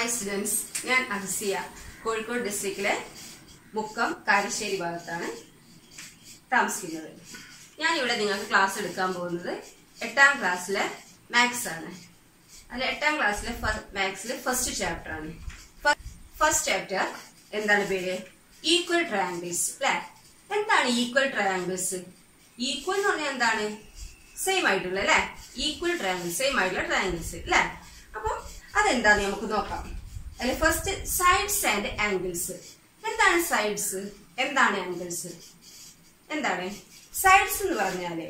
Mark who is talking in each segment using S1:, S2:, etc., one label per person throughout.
S1: Hi students ഞാൻ അഹസിയ കോഴിക്കോട് ഡിസ്ട്രിക്റ്റിലെ മുക്കം കാരശ്ശേരി ഭാഗത്താണ് താമസിക്കുന്നത് ഞാനിവിടെ നിങ്ങൾക്ക് ക്ലാസ് എടുക്കാൻ പോകുന്നത് എട്ടാം ക്ലാസ്സിലെ മാത്സ് ആണ് അതിൽ എട്ടാം ക്ലാസ്സിലെ മാത്സിലെ ഫസ്റ്റ് ചാപ്റ്റർ ആണ് ഫസ്റ്റ് ചാപ്റ്റർ എന്താണ് പേര് ഈക്വൽ ട്രയാങ്കിൾസ് അല്ലെ എന്താണ് ഈക്വൽ ട്രയാങ്കിൾസ് ഈക്വൽ എന്ന് പറഞ്ഞാൽ എന്താണ് സെയിം ആയിട്ടുള്ള അല്ലെ ഈക്വൽ ട്രയാങ്കിൾസ് സെയിം ആയിട്ടുള്ള ട്രയാങ്കിൾസ് അല്ലെ അപ്പം അതെന്താന്ന് നമുക്ക് നോക്കാം അല്ലെ ഫസ്റ്റ് സൈഡ്സ് ആൻഡ് ആംഗിൾസ് എന്താണ് സൈഡ്സ് എന്താണ് ആംഗിൾസ് എന്താണ് സൈഡ്സ് എന്ന് പറഞ്ഞാല്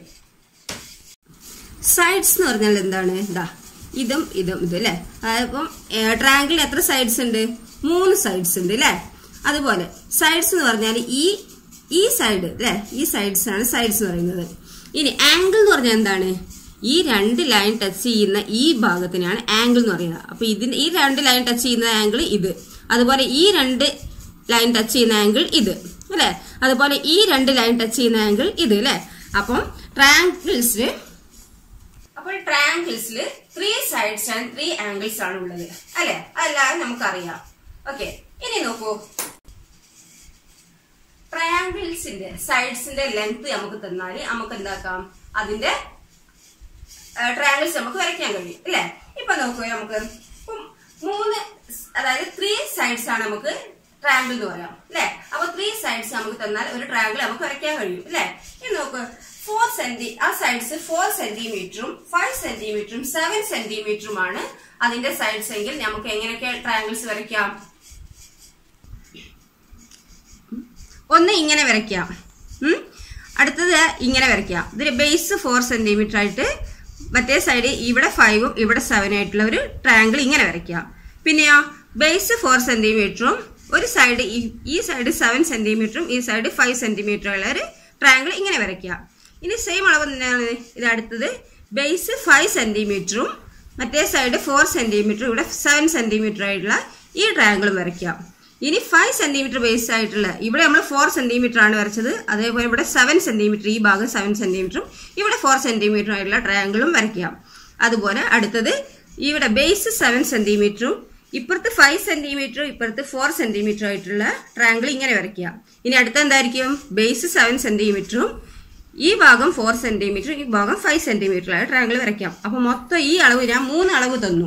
S1: സൈഡ്സ് എന്ന് പറഞ്ഞാൽ എന്താണ് ഇതാ ഇതും ഇതും ഇത് അല്ലെ അപ്പം ട്രയാങ്കിളിന് എത്ര സൈഡ്സ് ഉണ്ട് മൂന്ന് സൈഡ്സ് ഉണ്ട് അല്ലെ അതുപോലെ സൈഡ്സ് എന്ന് പറഞ്ഞാൽ ഈ ഈ സൈഡ് അല്ലെ ഈ സൈഡ്സ് ആണ് സൈഡ്സ് എന്ന് പറയുന്നത് ഇനി ആംഗിൾ എന്ന് പറഞ്ഞാൽ എന്താണ് ഈ രണ്ട് ലൈൻ ടച്ച് ചെയ്യുന്ന ഈ ഭാഗത്തിനാണ് ആംഗിൾ എന്ന് പറയുന്നത് അപ്പൊ ഇതിന്റെ ഈ രണ്ട് ലൈൻ ടച്ച് ചെയ്യുന്ന ആംഗിൾ ഇത് അതുപോലെ ഈ രണ്ട് ലൈൻ ടച്ച് ചെയ്യുന്ന ആംഗിൾ ഇത് അല്ലെ അതുപോലെ ഈ രണ്ട് ലൈൻ ടച്ച് ചെയ്യുന്ന ആംഗിൾ ഇത് അല്ലെ അപ്പം ട്രയാങ്കിൾസിൽ അപ്പോൾ ട്രയാങ്കിൾസിൽ three sides and three angles ആണ് ഉള്ളത് അല്ലെ അതെല്ലാം നമുക്കറിയാം ഓക്കെ ഇനി നോക്കൂ ട്രയാങ്കിൾസിന്റെ സൈഡ്സിന്റെ ലെങ്ത് നമുക്ക് തന്നാൽ നമുക്ക് എന്താക്കാം അതിന്റെ ട്രയാങ്കിൾസ് നമുക്ക് വരയ്ക്കാൻ കഴിയും അല്ലെ ഇപ്പൊ നോക്കൂ നമുക്ക് ഇപ്പം മൂന്ന് അതായത് ത്രീ സൈഡ്സ് ആണ് നമുക്ക് ട്രയാങ്കിൾ എന്ന് പറയാം അല്ലെ അപ്പൊ ത്രീ സൈഡ്സ് നമുക്ക് തന്നാൽ ഒരു ട്രയാങ്കിൾ നമുക്ക് വരയ്ക്കാൻ കഴിയും അല്ലെ ഇനി നോക്ക് ഫോർ സെന്റി ആ സൈഡ്സ് ഫോർ സെന്റിമീറ്ററും ഫൈവ് സെന്റിമീറ്ററും സെവൻ സെന്റിമീറ്ററുമാണ് അതിന്റെ സൈഡ്സ് എങ്കിൽ നമുക്ക് എങ്ങനെയൊക്കെ ട്രയാങ്കിൾസ് വരയ്ക്കാം ഒന്ന് ഇങ്ങനെ വരയ്ക്കാം ഉം. അടുത്തത് ഇങ്ങനെ വരയ്ക്കാം ഇതിന്റെ ബേസ് ഫോർ സെന്റിമീറ്റർ ആയിട്ട് മറ്റേ സൈഡ് ഇവിടെ ഫൈവും ഇവിടെ സെവനും ആയിട്ടുള്ള ഒരു ട്രയാങ്കിൾ ഇങ്ങനെ വരയ്ക്കാം പിന്നെയോ ബേസ് ഫോർ സെന്റിമീറ്ററും ഒരു സൈഡ് ഈ സൈഡ് സെവൻ സെന്റിമീറ്ററും ഈ സൈഡ് ഫൈവ് സെന്റിമീറ്റർ ഉള്ള ഒരു ട്രയാങ്കിൾ ഇങ്ങനെ വരയ്ക്കാം ഇനി സെയിം അളവ് തന്നെയാണ് ഇത് അടുത്തത് ബേസ് ഫൈവ് സെന്റിമീറ്ററും മറ്റേ സൈഡ് ഫോർ സെന്റിമീറ്ററും ഇവിടെ സെവൻ സെന്റിമീറ്റർ ആയിട്ടുള്ള ഈ ട്രയാങ്കിളും വരയ്ക്കാം ഇനി ഫൈവ് സെന്റിമീറ്റർ ബേസ് ആയിട്ടുള്ള ഇവിടെ നമ്മൾ ഫോർ സെന്റിമീറ്റർ ആണ് വരച്ചത് അതേപോലെ ഇവിടെ സെവൻ സെന്റിമീറ്റർ ഈ ഭാഗം സെവൻ സെന്റിമീറ്ററും ഇവിടെ ഫോർ സെന്റിമീറ്റർ ആയിട്ടുള്ള ട്രയാങ്കിളും വരയ്ക്കാം അതുപോലെ അടുത്തത് ഇവിടെ ബേസ് സെവൻ സെന്റിമീറ്ററും ഇപ്പുറത്ത് ഫൈവ് സെന്റിമീറ്ററും ഇപ്പുറത്ത് ഫോർ സെന്റിമീറ്റർ ആയിട്ടുള്ള ട്രയാങ്കിൾ ഇങ്ങനെ വരയ്ക്കാം ഇനി അടുത്ത എന്തായിരിക്കും ബേസ് സെവൻ സെന്റിമീറ്ററും ഈ ഭാഗം ഫോർ സെന്റിമീറ്റർ ഈ ഭാഗം ഫൈവ് സെന്റിമീറ്റർ ആയ ട്രയാങ്കിൾ വരയ്ക്കാം അപ്പൊ മൊത്തം ഈ അളവ് ഞാൻ മൂന്ന് അളവ് തന്നു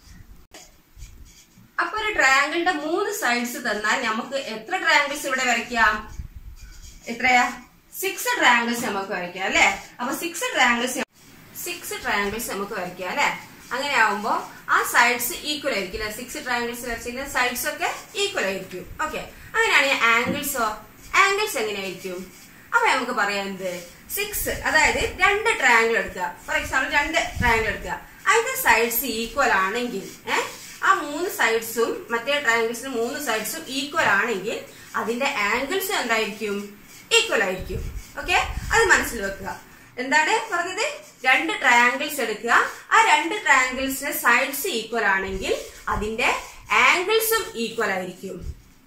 S1: അപ്പൊ ഒരു ട്രയാങ്കിളിന്റെ മൂന്ന് സൈഡ്സ് തന്നാൽ നമുക്ക് എത്ര ട്രയാങ്കിൾസ് ഇവിടെ വരയ്ക്കാം എത്രയാ സിക്സ് ട്രയാങ്കിൾസ് നമുക്ക് വരയ്ക്കാം അല്ലെ അപ്പൊ സിക്സ് ട്രയാങ്കിൾസ് സിക്സ് ട്രയാങ്കിൾസ് നമുക്ക് വരയ്ക്കാം അല്ലെ അങ്ങനെ ആവുമ്പോ ആ സൈഡ്സ് ഈക്വൽ ആയിരിക്കും അല്ലെ സിക്സ് ട്രയാങ്കിൾസ് വരച്ചിരുന്ന സൈഡ്സ് ഒക്കെ ഈക്വൽ ആയിരിക്കും ഓക്കെ അങ്ങനെയാണെങ്കിൽ ആംഗിൾസോ ആംഗിൾസ് എങ്ങനെയായിരിക്കും അപ്പൊ നമുക്ക് പറയാം എന്ത് സിക്സ് അതായത് രണ്ട് ട്രയാങ്കിൾ എടുക്കുക ഫോർ എക്സാമ്പിൾ രണ്ട് ട്രയാങ്കിൾ എടുക്കുക അതിന്റെ സൈഡ്സ് ഈക്വൽ ആണെങ്കിൽ ഏഹ് ആ മൂന്ന് സൈഡ്സും മറ്റേ ട്രയാങ്കിൾസിന് മൂന്ന് സൈഡ്സും ഈക്വൽ ആണെങ്കിൽ അതിന്റെ ആംഗിൾസ് എന്തായിരിക്കും ഈക്വൽ ആയിരിക്കും ഓക്കെ അത് മനസ്സിൽ വെക്കുക എന്താണ് പറഞ്ഞത് രണ്ട് ട്രയാങ്കിൾസ് എടുക്കുക ആ രണ്ട് ട്രയാങ്കിൾസിന്റെ സൈഡ്സ് ഈക്വൽ ആണെങ്കിൽ അതിന്റെ ആംഗിൾസും ഈക്വൽ ആയിരിക്കും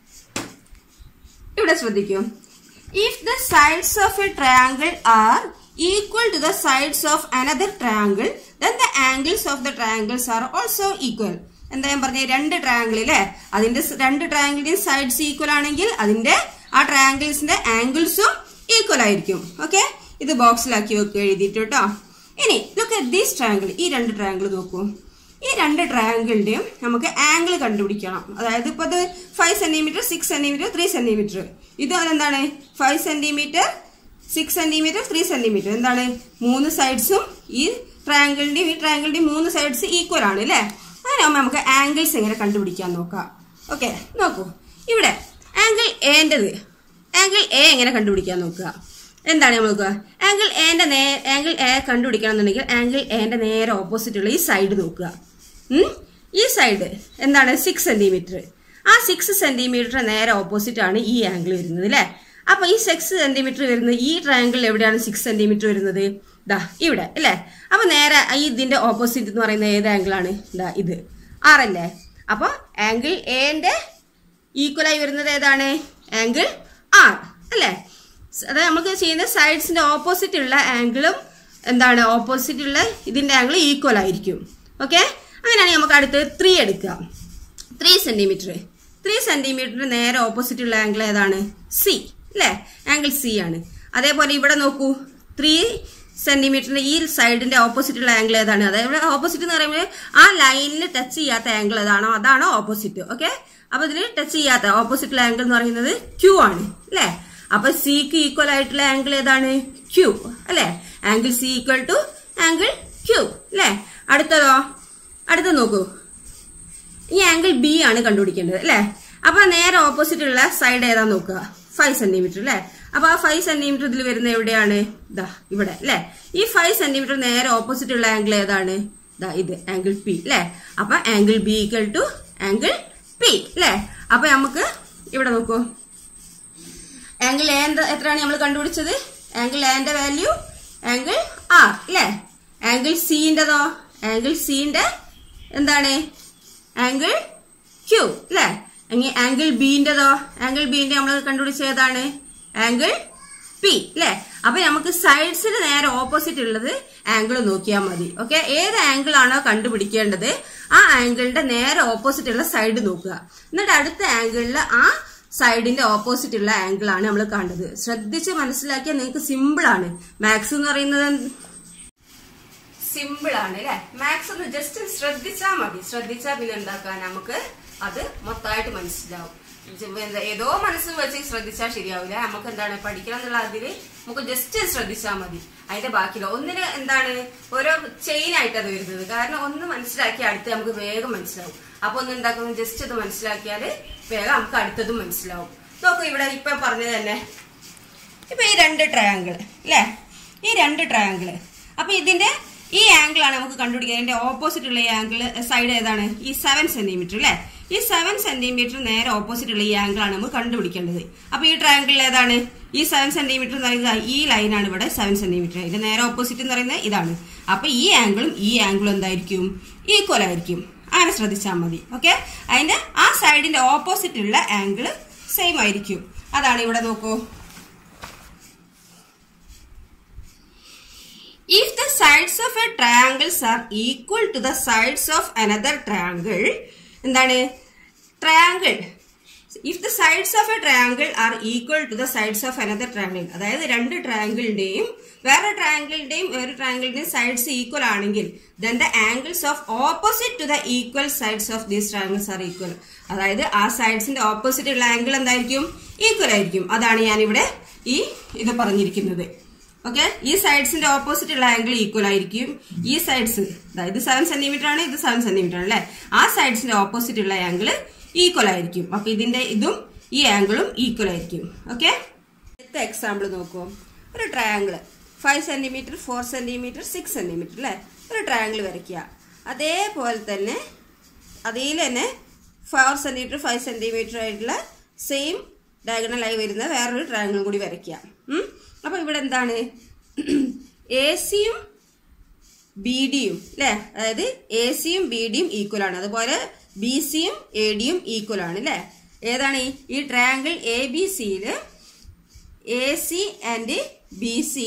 S1: ഇവിടെ ശ്രദ്ധിക്കൂ if the sides of a triangle are equal to the sides of another triangle then the angles of the triangles are also equal എന്താ ഞാൻ പറഞ്ഞ രണ്ട് ട്രയാങ്കിളിലെ അതിന്റെ സ് രണ്ട് ട്രയാങ്കിളിന്റെയും സൈഡ്സ് ഈക്വൽ ആണെങ്കിൽ അതിന്റെ ആ ട്രയാങ്കിൾസിന്റെ ആംഗിൾസും ഈക്വൽ ആയിരിക്കും ഓക്കെ ഇത് ബോക്സിലാക്കി വെക്കുക എഴുതിയിട്ട് കേട്ടോ ഇനി ലുക്ക് അറ്റ് ദീസ് ട്രയാങ്കിൾ ഈ രണ്ട് ട്രയാങ്കിൾ നോക്കൂ ഈ രണ്ട് ട്രയാങ്കിളിന്റെയും നമുക്ക് ആംഗിൾ കണ്ടുപിടിക്കണം അതായത് ഇപ്പൊ അത് five centimetre six centimetre three centimetre ഇത് എന്താണ് five centimetre six centimetre three centimetre എന്താണ് മൂന്ന് സൈഡ്സും ഈ ട്രയാങ്കിളിന്റെയും ഈ ട്രയാങ്കിളിന്റെയും മൂന്ന് സൈഡ്സ് ഈക്വൽ ആണ് അല്ലേ അങ്ങനെ ആകുമ്പോൾ നമുക്ക് ആംഗിൾസ് എങ്ങനെ കണ്ടുപിടിക്കാൻ നോക്കാം ഓക്കെ നോക്കൂ ഇവിടെ ആംഗിൾ ഏൻ്റെത് ആംഗിൾ എ എങ്ങനെ കണ്ടുപിടിക്കാൻ നോക്കുക എന്താണ് നമ്മൾ നോക്കുക ആംഗിൾ എന്റെ നേ ആംഗിൾ എ കണ്ടുപിടിക്കണം എന്നുണ്ടെങ്കിൽ ആംഗിൾ എന്റെ നേരെ ഓപ്പോസിറ്റ് ഉള്ള ഈ സൈഡ് നോക്കുക ഉം? ഈ സൈഡ് എന്താണ് സിക്സ് സെന്റിമീറ്റർ ആ സിക്സ് സെന്റിമീറ്റർ നേരെ ഓപ്പോസിറ്റ് ആണ് ഈ ആംഗിൾ വരുന്നത് അല്ലേ അപ്പൊ ഈ സിക്സ് സെന്റിമീറ്റർ വരുന്നത് ഈ ട്രയാങ്കിൾ എവിടെയാണ് സിക്സ് സെന്റിമീറ്റർ വരുന്നത് ദാ ഇവിടെ അല്ലേ അപ്പൊ നേരെ ഈ ഇതിന്റെ ഓപ്പോസിറ്റ് എന്ന് പറയുന്ന ഏത് ആംഗിൾ ആണ് ദാ ഇത് ആറല്ലേ അപ്പൊ ആംഗിൾ എന്റെ ഈക്വലായി വരുന്നത് ഏതാണ് ആംഗിൾ ആർ അല്ലേ അതായത് നമുക്ക് ചെയ്യുന്ന സൈഡ്സിന്റെ ഓപ്പോസിറ്റ് ഉള്ള ആംഗിളും എന്താണ് ഓപ്പോസിറ്റ് ഉള്ള ഇതിന്റെ ആംഗിൾ ഈക്വൽ ആയിരിക്കും ഓക്കെ അങ്ങനെയാണെങ്കിൽ നമുക്ക് അടുത്ത് ത്രീ എടുക്കാം ത്രീ സെന്റിമീറ്റർ ത്രീ സെന്റിമീറ്ററിന് നേരെ ഓപ്പോസിറ്റ് ഉള്ള ആംഗിൾ ഏതാണ് സി അല്ലേ ആംഗിൾ സി ആണ് അതേപോലെ ഇവിടെ നോക്കൂ ത്രീ സെന്റിമീറ്ററിന്റെ ഈ സൈഡിന്റെ ഓപ്പോസിറ്റ് ഉള്ള ആംഗിൾ ഏതാണ് അതായത് ഓപ്പോസിറ്റ് എന്ന് പറയുമ്പോൾ ആ ലൈനിൽ ടച്ച് ചെയ്യാത്ത ആംഗിൾ ഏതാണോ അതാണോ ഓപ്പോസിറ്റ് ഓക്കെ അപ്പൊ ഇതിൽ ടച്ച് ചെയ്യാത്ത ഓപ്പോസിറ്റ് ഉള്ള ആംഗിൾ എന്ന് പറയുന്നത് ക്യൂ ആണ് അല്ലേ അപ്പൊ സിക്ക് ഈക്വൽ ആയിട്ടുള്ള ആംഗിൾ ഏതാണ് ക്യൂ അല്ലെ angle C equal to angle Q അല്ലെ അടുത്തതോ അടുത്ത നോക്കൂ ഈ ആംഗിൾ ബി ആണ് കണ്ടുപിടിക്കേണ്ടത് അല്ലെ അപ്പൊ നേരെ ഓപ്പോസിറ്റ് ഉള്ള സൈഡ് ഏതാ നോക്കുക ഫൈവ് സെന്റിമീറ്റർ അല്ലെ അപ്പൊ ആ ഫൈവ് സെന്റിമീറ്റർ ഇതിൽ വരുന്ന എവിടെയാണ് ഇതാ ഇവിടെ അല്ലെ ഈ ഫൈവ് സെന്റിമീറ്റർ നേരെ ഓപ്പോസിറ്റ് ഉള്ള ആംഗിൾ ഏതാണ് ദാ ഇത് ആംഗിൾ പി അല്ലെ അപ്പൊ angle B equal to angle P അല്ലെ അപ്പൊ നമുക്ക് ഇവിടെ നോക്കൂ ആംഗിൾ എ എത്രയാണ് നമ്മൾ കണ്ടുപിടിച്ചത് ആംഗിൾ എന്റെ വാല്യൂ ആംഗിൾ ആർ അല്ലെ ആംഗിൾ സിന്റെതോ ആംഗിൾ സിന്റെ എന്താണ് ആംഗിൾ ക്യൂ അല്ലെ എങ്കിൽ ആംഗിൾ ബിന്റെതോ ആംഗിൾ ബിന്റെ നമ്മൾ കണ്ടുപിടിച്ച ഏതാണ് ആംഗിൾ പി അല്ലെ അപ്പൊ നമുക്ക് സൈഡ്സിന് നേരെ ഓപ്പോസിറ്റ് ഉള്ളത് ആംഗിൾ നോക്കിയാൽ മതി ഓക്കെ ഏത് ആംഗിൾ ആണോ കണ്ടുപിടിക്കേണ്ടത് ആ ആംഗിളിന്റെ നേരെ ഓപ്പോസിറ്റ് ഉള്ള സൈഡ് നോക്കുക എന്നിട്ട് അടുത്ത ആംഗിളിൽ ആ സൈഡിന്റെ ഓപ്പോസിറ്റ് ഉള്ള ആംഗിൾ ആണ് നമ്മൾ കണ്ടത് ശ്രദ്ധിച്ച് മനസ്സിലാക്കിയാൽ നിങ്ങൾക്ക് സിമ്പിൾ ആണ് മാത്സ് എന്ന് പറയുന്നത് സിമ്പിൾ ആണ് അല്ലെ മാത്സ് ഒന്ന് ജസ്റ്റ് ശ്രദ്ധിച്ചാൽ മതി ശ്രദ്ധിച്ചാൽ പിന്നെ എന്താക്കാൻ നമുക്ക് അത് മൊത്തമായിട്ട് മനസ്സിലാവും ഇത് എന്താ ഏതോ മനസ്സ് വെച്ച് ശ്രദ്ധിച്ചാൽ ശരിയാവില്ല നമുക്ക് എന്താണ് പഠിക്കണം എന്നുള്ള അതില് നമുക്ക് ജസ്റ്റ് ശ്രദ്ധിച്ചാൽ മതി അതിന്റെ ബാക്കിയില്ല ഒന്നിന് എന്താണ് ഓരോ ചെയിൻ ആയിട്ട് അത് വരുന്നത് കാരണം ഒന്ന് മനസ്സിലാക്കി അടുത്ത് നമുക്ക് വേഗം മനസ്സിലാവും അപ്പൊ ഒന്ന് എന്താക്കുന്നു ജസ്റ്റ് ഇത് മനസ്സിലാക്കിയാല് വേഗം നമുക്ക് അടുത്തതും മനസ്സിലാവും നോക്കൂ ഇവിടെ ഇപ്പൊ പറഞ്ഞത് തന്നെ ഇപ്പൊ ഈ രണ്ട് ട്രയാങ്കിൾ അല്ലേ ഈ രണ്ട് ട്രയാങ്കിൾ അപ്പൊ ഇതിന്റെ ഈ ആംഗിൾ ആണ് നമുക്ക് കണ്ടുപിടിക്കുക ഇതിന്റെ ഓപ്പോസിറ്റ് ഉള്ള ഈ ആംഗിൾ സൈഡ് ഏതാണ് ഈ സെവൻ സെന്റിമീറ്റർ അല്ലെ ഈ സെവൻ സെന്റിമീറ്റർ നേരെ ഓപ്പോസിറ്റ് ഉള്ള ഈ ആംഗിൾ ആണ് നമുക്ക് കണ്ടുപിടിക്കേണ്ടത് അപ്പൊ ഈ ട്രയാങ്കിൾ ഏതാണ് ഈ സെവൻ സെന്റിമീറ്റർ എന്ന് പറയുന്നത് ഈ ലൈനാണ് ഇവിടെ സെവൻ സെന്റിമീറ്റർ ഇതിന്റെ നേരെ ഓപ്പോസിറ്റ് എന്ന് പറയുന്നത് ഇതാണ് അപ്പൊ ഈ ആംഗിളും ഈ ആംഗിളും എന്തായിരിക്കും ഈക്വൽ ആയിരിക്കും അങ്ങനെ ശ്രദ്ധിച്ചാൽ മതി ഓക്കെ അതിന്റെ ആ സൈഡിന്റെ ഓപ്പോസിറ്റ് ഉള്ള ആംഗിൾ സെയിം ആയിരിക്കും അതാണ് ഇവിടെ നോക്കൂ If the sides of a triangles are equal to the sides of another triangle, എന്താണ് triangle if the sides of a triangle are equal to the sides of another triangle അതായത് രണ്ട് ട്രയാങ്കിളിന്റെയും വേറെ ട്രയാങ്കിളിന്റെയും വേറെ ട്രയാങ്കിളിന്റെയും സൈഡ്സ് ഈക്വൽ ആണെങ്കിൽ then the angles of opposite to the equal sides of these triangles are equal അതായത് ആ സൈഡ്സിന്റെ ഓപ്പോസിറ്റ് ഉള്ള ആംഗിൾ എന്തായിരിക്കും ഈക്വൽ ആയിരിക്കും അതാണ് ഞാനിവിടെ ഈ ഇത് പറഞ്ഞിരിക്കുന്നത് ഓക്കെ ഈ സൈഡ്സിന്റെ ഓപ്പോസിറ്റ് ഉള്ള ആംഗിൾ ഈക്വൽ ആയിരിക്കും ഈ സൈഡ്സ് ഇത് സെവൻ സെന്റിമീറ്റർ ആണ് ഇത് സെവൻ സെന്റിമീറ്റർ ആണ് അല്ലെ ആ സൈഡ്സിന്റെ ഓപ്പോസിറ്റ് ഉള്ള ആംഗിൾ ഈക്വൽ ആയിരിക്കും അപ്പൊ ഇതിന്റെ ഇതും ഈ ആംഗിളും ഈക്വൽ ആയിരിക്കും ഓക്കെ അടുത്ത എക്സാമ്പിൾ നോക്കൂ ഒരു triangle five centimetre four centimetre six centimetre അല്ലെ ഒരു ട്രയാങ്കിൾ വരയ്ക്കുക അതേപോലെ തന്നെ അതിൽ തന്നെ ഫോർ സെന്റിമീറ്റർ ഫൈവ് സെന്റിമീറ്റർ ആയിട്ടുള്ള സെയിം ഡയഗണലായി വരുന്ന വേറൊരു ട്രയാങ്കിളും കൂടി വരയ്ക്കുക ഉം. അപ്പൊ ഇവിടെ എന്താണ് എ സിയും ബി ഡിയും അല്ലെ അതായത് എ സിയും ബി ഡിയും ഈക്വൽ ആണ് അതുപോലെ ബി സിയും എ ഡിയും ഈക്വൽ ആണ് അല്ലെ ഏതാണ് ഈ- ഈ ട്രയാങ്കിൾ എ ബി സിയില് A C and B C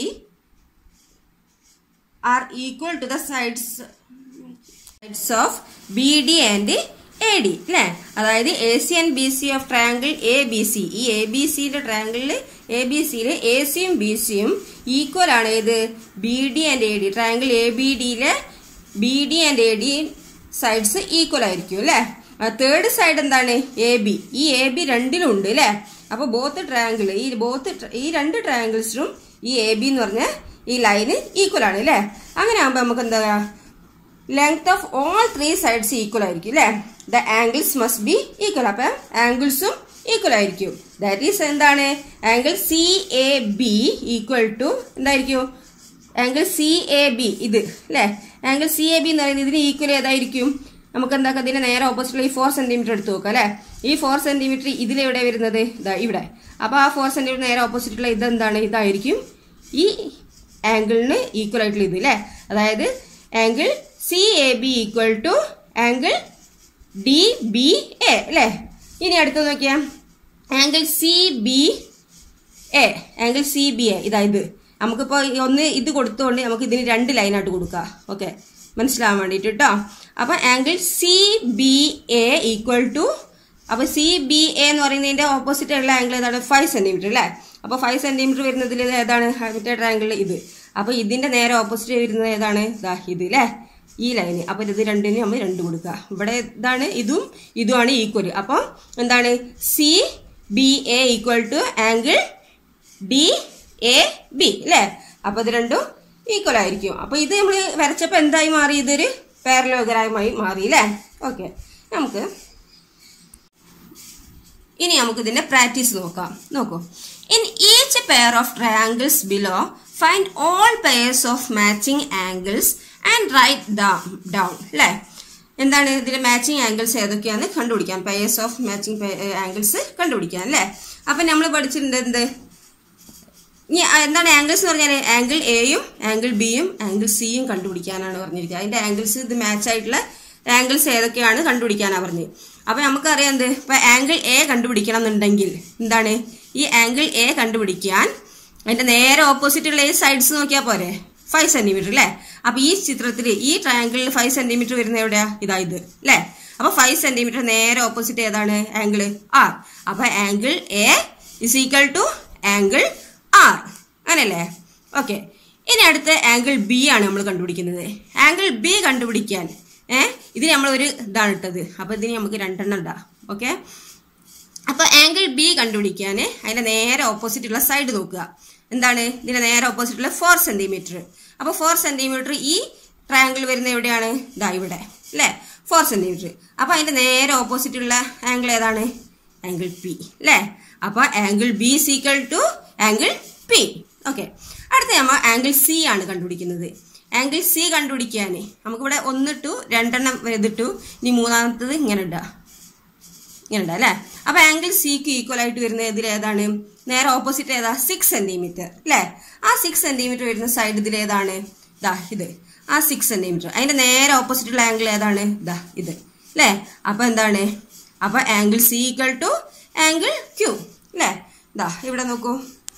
S1: are equal to the sides sides of B D and A D അല്ലേ അതായത് A C and B C of triangle A B C ഈ A B സിയുടെ ട്രയാങ്കിളിൽ A B സിയിൽ A സിയും B സിയും equal ആണ് ഏത് B D and A D triangle A B ഡിയിലെ B D and A D sides equal ആയിരിക്കും അല്ലേ തേർഡ് സൈഡ് എന്താണ് എ ബി ഈ എ ബി രണ്ടിലും ഉണ്ട് അല്ലേ അപ്പൊ ബോത്ത് ട്രയാങ്കിൾ ഈ ബോത്ത് ഈ രണ്ട് ട്രയാങ്കിൾസിലും ഈ എ ബി എന്ന് പറഞ്ഞ ഈ ലൈന് ഈക്വൽ ആണ് അല്ലേ അങ്ങനെ ആകുമ്പോ നമുക്ക് എന്താ length of all three sides equal ആയിരിക്കും അല്ലേ the angles must be equal അപ്പൊ ആംഗിൾസും ഈക്വൽ ആയിരിക്കും ദാറ്റ് ഈസ് എന്താണ് angle C A B equal to എന്തായിരിക്കും ആംഗിൾ സി എ ബി ഇത് അല്ലേ ആംഗിൾ സി എ ബി എന്ന് പറയുന്നത് ഇതിന് ഈക്വൽ ഏതായിരിക്കും നമുക്ക് എന്താക്കാം ഇതിന്റെ നേരെ ഓപ്പോസിറ്റുള്ള ഈ ഫോർ സെന്റിമീറ്റർ എടുത്ത് നോക്കാം അല്ലേ ഈ ഫോർ സെന്റിമീറ്റർ ഇതിലെവിടെ വരുന്നത് ഇതാ ഇവിടെ അപ്പൊ ആ ഫോർ സെന്റിമീറ്റർ നേരെ ഓപ്പോസിറ്റുള്ള ഇതെന്താണ് ഇതായിരിക്കും ഈ ആംഗിളിന് ഈക്വൽ ആയിട്ടുള്ള ഇത് അല്ലേ അതായത് angle C A B equal to angle D B A അല്ലേ ഇനി അടുത്ത് നോക്കിയാ angle C B A angle C B A ഇതാ ഇത് നമുക്കിപ്പോ ഈ ഒന്ന് ഇത് കൊടുത്തുകൊണ്ട് നമുക്ക് ഇതിന് രണ്ട് ലൈനായിട്ട് കൊടുക്കാം ഓക്കെ മനസ്സിലാവാൻ വേണ്ടിയിട്ട് കേട്ടോ അപ്പൊ angle C B A equal to അപ്പോൾ സി ബി എ എന്ന് പറയുന്നതിന്റെ ഓപ്പോസിറ്റ് ഉള്ള ആംഗിൾ ഏതാണ് ഫൈവ് സെന്റിമീറ്റർ അല്ലേ അപ്പോൾ ഫൈവ് സെന്റിമീറ്റർ വരുന്നതിൽ ഇത് ഏതാണ് മറ്റേ ട്രയാങ്കിൾ ഇത് അപ്പോൾ ഇതിന്റെ നേരെ ഓപ്പോസിറ്റ് വരുന്നത് ഏതാണ് ദാ ഇത് അല്ലേ ഈ ലൈന് അപ്പോൾ ഇത് രണ്ടിന് നമ്മൾ രണ്ട് കൊടുക്കുക ഇവിടെ ഇതാണ് ഇതും ഇതുമാണ് ഈക്വൽ അപ്പോൾ എന്താണ് C B A equal to angle D A B അല്ലേ അപ്പോൾ ഇത് രണ്ടും ഈക്വൽ ആയിരിക്കും അപ്പോൾ ഇത് നമ്മൾ വരച്ചപ്പോൾ എന്തായി മാറി ഇതൊരു പാരലോഗ്രാമായി മാറി അല്ലേ ഓക്കെ നമുക്ക് ഇനി നമുക്ക് ഇതിന്റെ പ്രാക്ടീസ് നോക്കാം നോക്കൂ in each pair of triangles below find all pairs of matching angles and write down അല്ലേ എന്താണ് ഇതിലെ മാച്ചിങ് ആംഗിൾസ് ഏതൊക്കെയാന്ന് കണ്ടുപിടിക്കാൻ പെയർസ് ഓഫ് മാച്ചിങ് ആംഗിൾസ് കണ്ടുപിടിക്കാൻ അല്ലേ അപ്പൊ നമ്മൾ പഠിച്ചിട്ടുണ്ട് എന്ത് ഇനി എന്താണ് ആംഗിൾസ് എന്ന് പറഞ്ഞാൽ ആംഗിൾ എയും ആംഗിൾ ബിയും ആംഗിൾ സിയും കണ്ടുപിടിക്കാനാണ് പറഞ്ഞിരിക്കുക അതിന്റെ ആംഗിൾസ് ഇത് മാച്ച് ആയിട്ടുള്ള ആംഗിൾസ് ഏതൊക്കെയാണ് കണ്ടുപിടിക്കാനാണ് പറഞ്ഞത് അപ്പൊ നമുക്കറിയാം എന്ത് ഇപ്പൊ ആംഗിൾ എ കണ്ടുപിടിക്കണം എന്നുണ്ടെങ്കിൽ എന്താണ് ഈ ആംഗിൾ എ കണ്ടുപിടിക്കാൻ അതിന്റെ നേരെ ഓപ്പോസിറ്റ് ഉള്ള ഈ സൈഡ്സ് നോക്കിയാൽ പോരെ ഫൈവ് സെന്റിമീറ്റർ അല്ലേ അപ്പൊ ഈ ചിത്രത്തിൽ ഈ ട്രയാങ്കിളിൽ ഫൈവ് സെന്റിമീറ്റർ വരുന്ന എവിടെയാ ഇതാ ഇത് അല്ലേ അപ്പൊ ഫൈവ് സെന്റിമീറ്റർ നേരെ ഓപ്പോസിറ്റ് ഏതാണ് ആംഗിൾ ആർ അപ്പൊ angle A is equal to angle R അങ്ങനല്ലേ ഓക്കെ ഇനി അടുത്ത ആംഗിൾ ബി ആണ് നമ്മൾ കണ്ടുപിടിക്കുന്നത് ആംഗിൾ ബി കണ്ടുപിടിക്കാൻ ഏഹ് ഇതിന് നമ്മൾ ഒരു ഇതാണ് ഇട്ടത് അപ്പൊ ഇതിന് നമുക്ക് രണ്ടെണ്ണം ഇടാം ഓക്കെ അപ്പൊ ആംഗിൾ ബി കണ്ടുപിടിക്കാൻ അതിന്റെ നേരെ ഓപ്പോസിറ്റ് ഉള്ള സൈഡ് നോക്കുക എന്താണ് ഇതിന്റെ നേരെ ഓപ്പോസിറ്റ് ഉള്ള ഫോർ സെന്റിമീറ്റർ അപ്പൊ ഫോർ സെന്റിമീറ്റർ ഈ ട്രയാങ്കിൾ വരുന്ന എവിടെയാണ് ഇതാ ഇവിടെ അല്ലേ ഫോർ സെന്റിമീറ്റർ അപ്പൊ അതിന്റെ നേരെ ഓപ്പോസിറ്റ് ഉള്ള ആംഗിൾ ഏതാണ് ആംഗിൾ പി അല്ലേ അപ്പൊ angle B is equal to angle P okay അടുത്ത നമ്മൾ ആംഗിൾ സി ആണ് കണ്ടുപിടിക്കുന്നത് ആംഗിൾ സി കണ്ടുപിടിക്കാൻ നമുക്കിവിടെ ഒന്നിട്ടു രണ്ടെണ്ണം ഇതിട്ടു ഇനി മൂന്നാമത്തത് ഇങ്ങനെ ഇടാം ഇങ്ങനെ ഇടാം അല്ലേ അപ്പൊ ആംഗിൾ സിക്ക് ഈക്വൽ ആയിട്ട് വരുന്ന ഇതിൽ ഏതാണ് നേരെ ഓപ്പോസിറ്റ് ഏതാ സിക്സ് സെന്റിമീറ്റർ അല്ലേ ആ സിക്സ് സെന്റിമീറ്റർ വരുന്ന സൈഡ് ഇതിൽ ഏതാണ് ദാ ഇത് ആ സിക്സ് സെന്റിമീറ്റർ അതിന്റെ നേരെ ഓപ്പോസിറ്റ് ഉള്ള ആംഗിൾ ഏതാണ് ദാ ഇത് അല്ലേ അപ്പൊ എന്താണ് അപ്പൊ angle C equal to angle Q അല്ലേ ദാ ഇവിടെ നോക്കൂ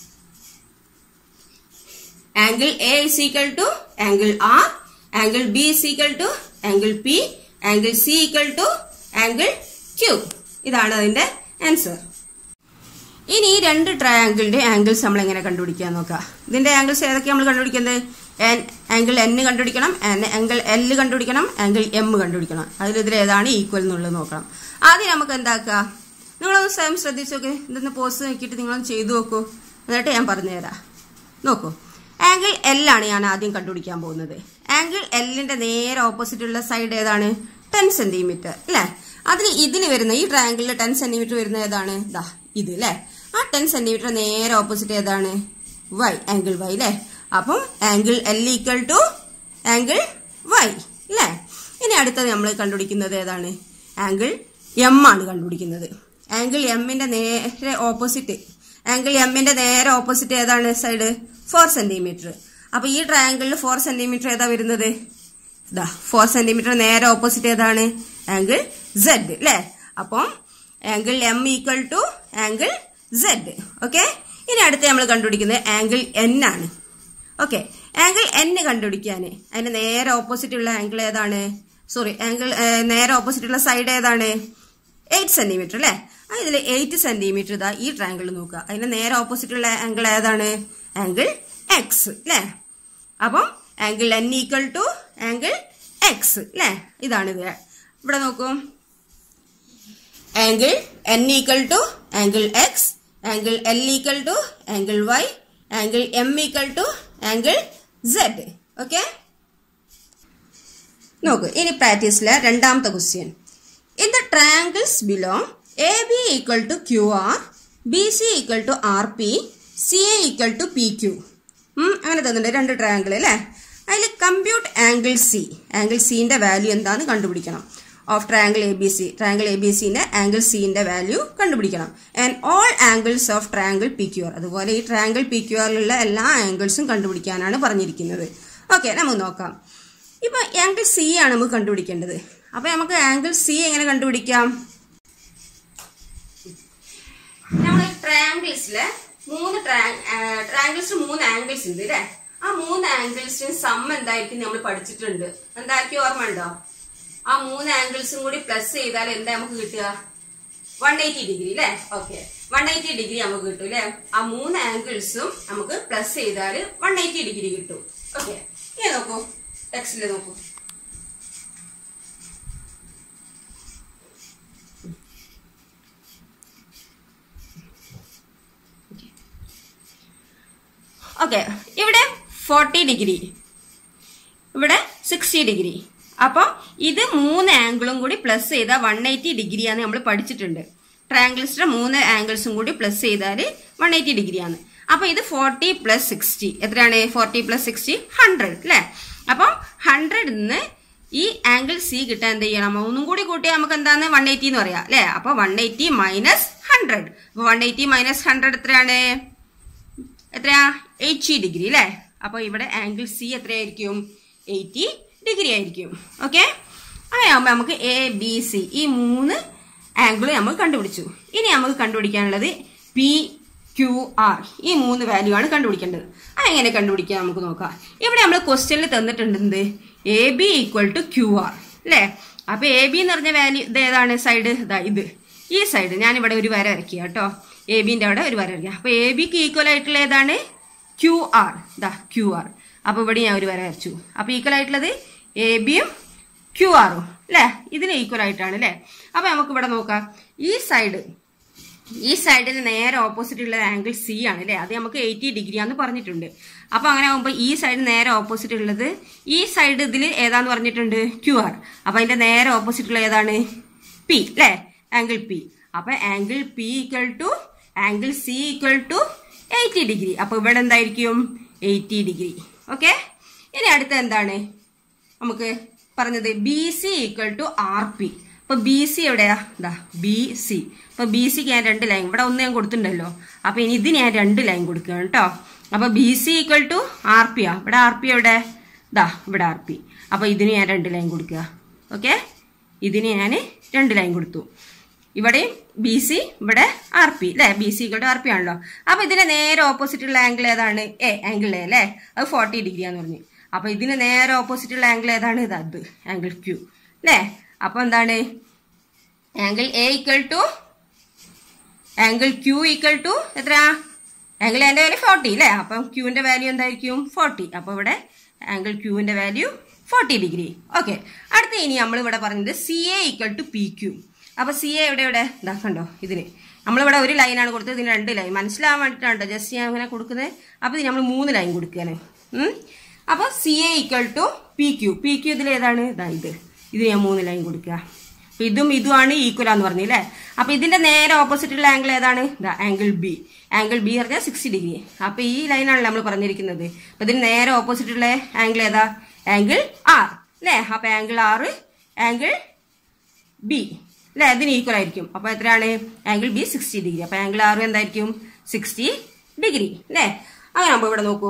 S1: angle A is equal to angle R angle B is equal to angle P angle C equal to angle Q ഇതാണ് അതിന്റെ ആൻസർ ഇനി ഈ രണ്ട് ട്രയാങ്കിളിന്റെ ആംഗിൾസ് നമ്മൾ എങ്ങനെ കണ്ടുപിടിക്കാൻ നോക്കാം ഇതിന്റെ ആംഗിൾസ് ഏതൊക്കെ നമ്മൾ കണ്ടുപിടിക്കുന്നത് ആംഗിൾ എൻ കണ്ടുപിടിക്കണം ആംഗിൾ എൽ കണ്ടുപിടിക്കണം ആംഗിൾ എം കണ്ടുപിടിക്കണം അതിൽ ഇതിൽ ഏതാണ് ഈക്വൽ എന്നുള്ളത് നോക്കണം ആദ്യം നമുക്ക് എന്താക്കുക നിങ്ങളൊന്ന് സ്വയം ശ്രദ്ധിച്ചു നോക്ക് ഇതൊന്ന് പോസ്റ്റ് നോക്കിയിട്ട് നിങ്ങളൊന്ന് ചെയ്തു നോക്കൂ എന്നിട്ട് ഞാൻ പറഞ്ഞുതരാം നോക്കൂ ആംഗിൾ എൽ ആണ് ഞാൻ ആദ്യം കണ്ടുപിടിക്കാൻ പോകുന്നത് ആംഗിൾ എല്ലിന്റെ നേരെ ഓപ്പോസിറ്റ് ഉള്ള സൈഡ് ഏതാണ് ടെൻ സെന്റിമീറ്റർ അല്ലേ അതിന് ഇതിന് വരുന്ന ഈ ട്രയാങ്കിളിൽ ടെൻ സെന്റിമീറ്റർ വരുന്ന ഏതാണ് ദാ ഇത് അല്ലേ ആ ടെൻ സെന്റിമീറ്റർ നേരെ ഓപ്പോസിറ്റ് ഏതാണ് വൈ ആംഗിൾ വൈ അല്ലേ അപ്പം angle L equal to angle Y അല്ലേ ഇനി അടുത്തത് നമ്മൾ കണ്ടുപിടിക്കുന്നത് ഏതാണ് ആംഗിൾ എം ആണ് കണ്ടുപിടിക്കുന്നത് ആംഗിൾ എമ്മിന്റെ നേരെ ഓപ്പോസിറ്റ് ആംഗിൾ എമ്മിന്റെ നേരെ ഓപ്പോസിറ്റ് ഏതാണ് സൈഡ് ഫോർ സെന്റിമീറ്റർ അപ്പൊ ഈ ട്രയാങ്കിളിൽ ഫോർ സെന്റിമീറ്റർ ഏതാ വരുന്നത് ഇതാ ഫോർ സെന്റിമീറ്റർ നേരെ ഓപ്പോസിറ്റ് ഏതാണ് ആംഗിൾ സെഡ് അല്ലേ അപ്പം angle M equal to angle Z okay ഇനി അടുത്ത് നമ്മൾ കണ്ടുപിടിക്കുന്നത് ആംഗിൾ എൻ ആണ് ഓക്കെ ആംഗിൾ എൻ കണ്ടുപിടിക്കാൻ അതിന്റെ നേരെ ഓപ്പോസിറ്റ് ഉള്ള ആംഗിൾ ഏതാണ് സോറി ആംഗിൾ നേരെ ഓപ്പോസിറ്റ് ഉള്ള സൈഡ് ഏതാണ് എയ്റ്റ് സെന്റിമീറ്റർ അല്ലേ ആ ഇതിൽ എയ്റ്റ് സെന്റിമീറ്റർ ഇതാ ഈ ട്രയാങ്കിൾ നോക്കുക അതിന്റെ നേരെ ഓപ്പോസിറ്റ് ഉള്ള ആംഗിൾ ഏതാണ് ആംഗിൾ എക്സ് അല്ലേ അപ്പം angle N equal to angle X അല്ലേ ഇതാണിത് ഇവിടെ നോക്കൂ angle N equal to angle X angle L equal to angle Y angle M equal to angle Z okay നോക്കൂ ഇനി പ്രാക്ടീസിലെ രണ്ടാമത്തെ question in the triangles below A B equal to Q R B C equal to R P C A equal to P Q അങ്ങനെ തന്നിട്ടുണ്ട് രണ്ട് triangle അല്ലേ അതിൽ compute angle C angle സിന്റെ വാല്യൂ എന്താന്ന് കണ്ടുപിടിക്കണം of triangle A B C triangle A B സിന്റെ angle സിന്റെ വാല്യൂ കണ്ടുപിടിക്കണം and all angles of triangle P Q R അതുപോലെ ഈ ട്രയാങ്കിൾ പി ക്യു ആറിലുള്ള എല്ലാ ആംഗിൾസും കണ്ടുപിടിക്കാനാണ് പറഞ്ഞിരിക്കുന്നത് ഓക്കെ നമുക്ക് നോക്കാം ഇപ്പൊ ആംഗിൾ സി ആണ് നമുക്ക് കണ്ടുപിടിക്കേണ്ടത് അപ്പൊ നമുക്ക് ആംഗിൾ സി എങ്ങനെ കണ്ടുപിടിക്കാം നമ്മൾ ട്രയാങ്കിൾസിലെ മൂന്ന് ട്രയാങ്കിൾസ് മൂന്ന് ആംഗിൾസ് ഉണ്ട് അല്ലേ ആ മൂന്ന് ആംഗിൾസിന് സം എന്തായിരിക്കും നമ്മൾ പഠിച്ചിട്ടുണ്ട് എന്തായിരിക്കും ഓർമ്മ ഉണ്ടോ ആ മൂന്ന് ആംഗിൾസും കൂടി പ്ലസ് ചെയ്താൽ എന്താ നമുക്ക് കിട്ടുക വൺ എയ്റ്റി ഡിഗ്രി അല്ലേ ഓക്കെ വൺ എയ്റ്റി ഡിഗ്രി നമുക്ക് കിട്ടും അല്ലേ ആ മൂന്ന് ആംഗിൾസും നമുക്ക് പ്ലസ് ചെയ്താൽ വൺ എയ്റ്റി ഡിഗ്രി കിട്ടും ഓക്കെ ഇനി നോക്കൂ ടെക്സ്റ്റിൽ നോക്കൂ ഓക്കെ ഇവിടെ ഫോർട്ടി ഡിഗ്രി ഇവിടെ സിക്സ്റ്റി ഡിഗ്രി അപ്പം ഇത് മൂന്ന് ആംഗിളും കൂടി പ്ലസ് ചെയ്താൽ വൺ എയ്റ്റി ഡിഗ്രിയാണ് നമ്മൾ പഠിച്ചിട്ടുണ്ട് ട്രയാങ്കിൾസിന്റെ മൂന്ന് ആംഗിൾസും കൂടി പ്ലസ് ചെയ്താൽ വൺ എയ്റ്റി ഡിഗ്രിയാണ് അപ്പൊ ഇത് ഫോർട്ടി പ്ലസ് സിക്സ്റ്റി എത്രയാണ് ഫോർട്ടി പ്ലസ് സിക്സ്റ്റി ഹൺഡ്രഡ് അല്ലേ അപ്പം ഹൺഡ്രഡ് നിന്ന് ഈ ആംഗിൾ സി കിട്ടാൻ എന്ത് ചെയ്യണം ഒന്നും കൂടി കൂട്ടിയാൽ നമുക്ക് എന്താണ് വൺ എയ്റ്റി എന്ന് പറയാം അല്ലേ അപ്പൊ വൺ എയ്റ്റി മൈനസ് ഹൺഡ്രഡ് അപ്പൊ വൺ എയ്റ്റി മൈനസ് ഹൺഡ്രഡ് എത്രയാണ് എത്രയാ എയ്റ്റി ഡിഗ്രി അല്ലേ അപ്പോൾ ഇവിടെ ആംഗിൾ സി എത്രയായിരിക്കും എയ്റ്റി ഡിഗ്രി ആയിരിക്കും ഓക്കെ അങ്ങനെയാകുമ്പോൾ നമുക്ക് എ ബി സി ഈ മൂന്ന് ആംഗിൾ നമ്മൾ കണ്ടുപിടിച്ചു ഇനി നമുക്ക് കണ്ടുപിടിക്കാനുള്ളത് പി ക്യു ആർ ഈ മൂന്ന് വാല്യൂ ആണ് കണ്ടുപിടിക്കേണ്ടത് അതെങ്ങനെ കണ്ടുപിടിക്കാം നമുക്ക് നോക്കാം ഇവിടെ നമ്മൾ ക്വസ്റ്റ്യനിൽ തന്നിട്ടുണ്ട് എന്ത് A B equal to Q R അല്ലേ അപ്പൊ എ ബി എന്ന് പറഞ്ഞ വാല്യൂ ഇത് ഏതാണ് സൈഡ് ഇതാ ഇത് ഈ സൈഡ് ഞാൻ ഇവിടെ ഒരു വര വരയ്ക്കുക കേട്ടോ എ ബിന്റെ അവിടെ ഒരു വര വരയ്ക്കുക അപ്പൊ എ ബിക്ക് ഈക്വൽ ആയിട്ടുള്ള ഏതാണ് ക്യു ആർ ഇതാ ക്യു ആർ അപ്പൊ ഇവിടെ ഞാൻ ഒരു വര വരച്ചു അപ്പൊ ഈക്വൽ ആയിട്ടുള്ളത് എ ബിയും ക്യു ആറും അല്ലേ ഇതിന് ഈക്വൽ ആയിട്ടാണ് അല്ലേ അപ്പൊ നമുക്ക് ഇവിടെ നോക്കാം ഈ സൈഡ് ഈ സൈഡിന് നേരെ ഓപ്പോസിറ്റ് ഉള്ള ആംഗിൾ സി ആണ് അല്ലേ അത് നമുക്ക് എയ്റ്റി ഡിഗ്രി ആണെന്ന് പറഞ്ഞിട്ടുണ്ട് അപ്പൊ അങ്ങനെ ആകുമ്പോൾ ഈ സൈഡ് നേരെ ഓപ്പോസിറ്റ് ഉള്ളത് ഈ സൈഡ് ഇതിൽ ഏതാന്ന് പറഞ്ഞിട്ടുണ്ട് ക്യു ആർ അപ്പൊ അതിന്റെ നേരെ ഓപ്പോസിറ്റ് ഉള്ള ഏതാണ് പി അല്ലേ ആംഗിൾ പി അപ്പൊ angle P equal to angle C equal to eighty degree അപ്പൊ ഇവിടെ എന്തായിരിക്കും എയ്റ്റി ഡിഗ്രി ഓക്കെ ഇനി അടുത്ത എന്താണ് നമുക്ക് പറഞ്ഞത് B C equal to R P അപ്പൊ ബി സി എവിടെയാ ഇതാ ബി സി അപ്പൊ ബി സിക്ക് ഞാൻ രണ്ട് ലൈൻ ഇവിടെ ഒന്ന് ഞാൻ കൊടുത്തിട്ടുണ്ടല്ലോ അപ്പൊ ഇനി ഇതിന് ഞാൻ രണ്ട് ലൈൻ കൊടുക്കുകയാണ് കേട്ടോ അപ്പൊ B C equal to R P ആ ഇവിടെ ആർ പി എവിടെ ഇതാ ഇവിടെ ആർ പി അപ്പൊ ഇതിന് ഞാൻ രണ്ട് ലൈൻ കൊടുക്കുക ഓക്കെ ഇതിന് ഞാൻ രണ്ട് ലൈൻ കൊടുത്തു ഇവിടെയും ബി സി ഇവിടെ ആർ പി അല്ലെ ബി സി ഇവിടെ ആർ പി ആണല്ലോ അപ്പൊ ഇതിന് നേരെ ഓപ്പോസിറ്റ് ഉള്ള ആംഗിൾ ഏതാണ് എ ആംഗിൾ എ അല്ലെ അത് ഫോർട്ടി ഡിഗ്രി ആന്ന് പറഞ്ഞു അപ്പൊ ഇതിന് നേരെ ഓപ്പോസിറ്റ് ഉള്ള ആംഗിൾ ഏതാണ് ഇത് അത് ആംഗിൾ ക്യൂ അല്ലേ അപ്പൊ എന്താണ് angle A equal to angle Q equal to എത്ര ആംഗിൾ എന്റെ വാല്യൂ ഫോർട്ടി അല്ലേ അപ്പം ക്യൂവിന്റെ വാല്യൂ എന്തായിരിക്കും ഫോർട്ടി അപ്പൊ ഇവിടെ ആംഗിൾ ക്യൂവിന്റെ വാല്യൂ ഫോർട്ടി ഡിഗ്രി ഓക്കെ അടുത്ത ഇനി നമ്മൾ ഇവിടെ പറഞ്ഞത് C A equal to P Q അപ്പൊ സി എ എവിടെ എവിടെ ഇതാ കണ്ടോ ഇതിന് നമ്മളിവിടെ ഒരു ലൈനാണ് കൊടുത്തത് ഇതിന് രണ്ട് ലൈൻ മനസ്സിലാവാൻ വേണ്ടിയിട്ടാണ് ജസ്റ്റ് ഞാൻ അങ്ങനെ കൊടുക്കുന്നത് അപ്പൊ ഇത് നമ്മൾ മൂന്ന് ലൈൻ കൊടുക്കുകയാണ് ഉം. അപ്പൊ C A equal to P Q P Q ഇതിൽ ഏതാണ് ഇതാ ഇത് ഇത് ഞാൻ മൂന്ന് ലൈൻ കൊടുക്കുക അപ്പൊ ഇതും ഇതുമാണ് ഈക്വൽ ആന്ന് പറഞ്ഞില്ലേ അപ്പൊ ഇതിന്റെ നേരെ ഓപ്പോസിറ്റ് ഉള്ള ആംഗിൾ ഏതാണ് ഇതാ ആംഗിൾ ബി ആംഗിൾ ബി പറഞ്ഞാൽ സിക്സ്റ്റി ഡിഗ്രി അപ്പൊ ഈ ലൈനാണ് നമ്മൾ പറഞ്ഞിരിക്കുന്നത് അപ്പൊ ഇതിന് നേരെ ഓപ്പോസിറ്റ് ഉള്ള ആംഗിൾ ഏതാ ആംഗിൾ ആർ അല്ലേ അപ്പൊ ആംഗിൾ ആറ് ആംഗിൾ ബി അല്ലെ അതിന് ഈക്വൽ ആയിരിക്കും അപ്പൊ എത്രയാണ് ആംഗിൾ ബി സിക്സ്റ്റി ഡിഗ്രി അപ്പൊ ആംഗിൾ ആറ് എന്തായിരിക്കും സിക്സ്റ്റി ഡിഗ്രി അല്ലേ അങ്ങനെ ആകുമ്പോൾ ഇവിടെ നോക്കൂ